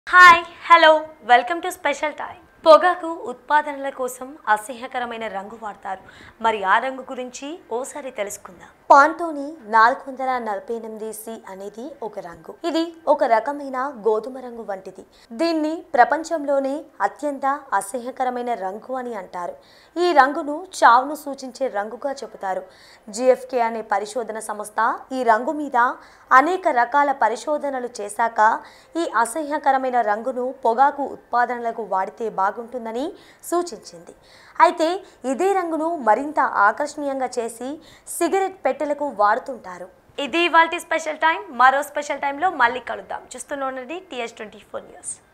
hi hello welcome to special time పొగాకు ఉత్పాదనల కోసం అసహ్యకరమైన రంగు వాడతారు మరి ఆ రంగు గురించి ఓసారి తెలుసుకుందాం పాంటోని నాలుగు వందల నలభై ఎనిమిది సి అనేది ఒక రంగు ఇది ఒక రకమైన గోధుమ రంగు వంటిది దీన్ని ప్రపంచంలోనే అత్యంత అసహ్యకరమైన రంగు అని అంటారు ఈ రంగును చావును సూచించే రంగుగా చెబుతారు జిఎఫ్కే అనే పరిశోధన సంస్థ ఈ రంగు మీద అనేక రకాల పరిశోధనలు చేశాక ఈ అసహ్యకరమైన రంగును పొగాకు ఉత్పాదనలకు వాడితే బాగుంటుందని సూచించింది అయితే ఇదే రంగును మరింత ఆకర్షణీయంగా చేసి సిగరెట్ పెట్టెలకు వాడుతుంటారు ఇది ఇవాళ స్పెషల్ టైం మరో స్పెషల్ టైంలో మళ్ళీ కలుద్దాం చూస్తూనే ఉండండి టీఎస్ ట్వంటీ ఫోర్ న్యూస్